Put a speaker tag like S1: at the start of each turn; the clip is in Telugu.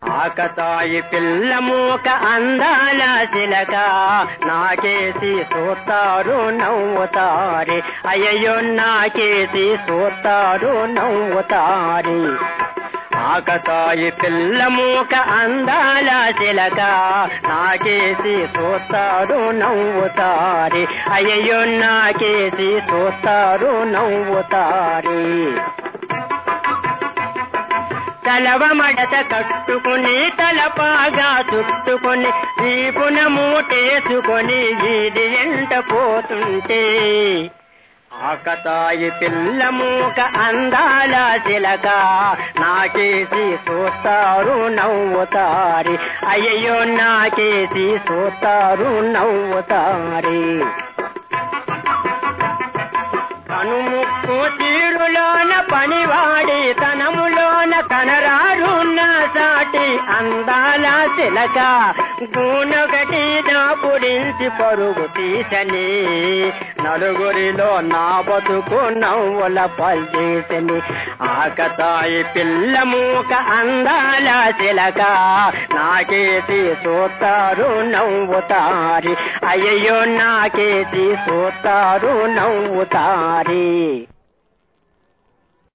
S1: ఆకతాయి పిల్ల మూక అందాల శిలక నాకేసి సూతారు నవ్వుతారి అయ్యో నాకేసి సూతారు నవ్వుతారి ఆకతాయి పిల్ల మూక అందాల శిలక నాకేసి సూతారు నవ్వుతారి అయ్యో నాకేసి సూతారు నవ్వుతారి తలవ మడత కట్టుకుని తలపాగా చుట్టుకొని వీపున మూటేసుకొని వీధి ఎంట పోతుంటే ఆకతాయి పిల్ల మూక అందాల చిలక నాకేసి చూస్తారు నవ్వుతారి అయ్యో నాకేసి చూస్తారు నవ్వుతారి కనుముక్కు తీరులోన పనివాడి తనములోన కనరారున్న సాటి అందాల చిలక గూనొకటి దాపుడించి పరుగు తీసని నలుగురిలో నా బతుకు నవ్వుల పల్చేసని ఆకతాయి పిల్ల మూక అందాల చిలక నాకేసి చూస్తారు నవ్వుతారి అయ్యో నాకేసి చూస్తారు నవ్వుతారి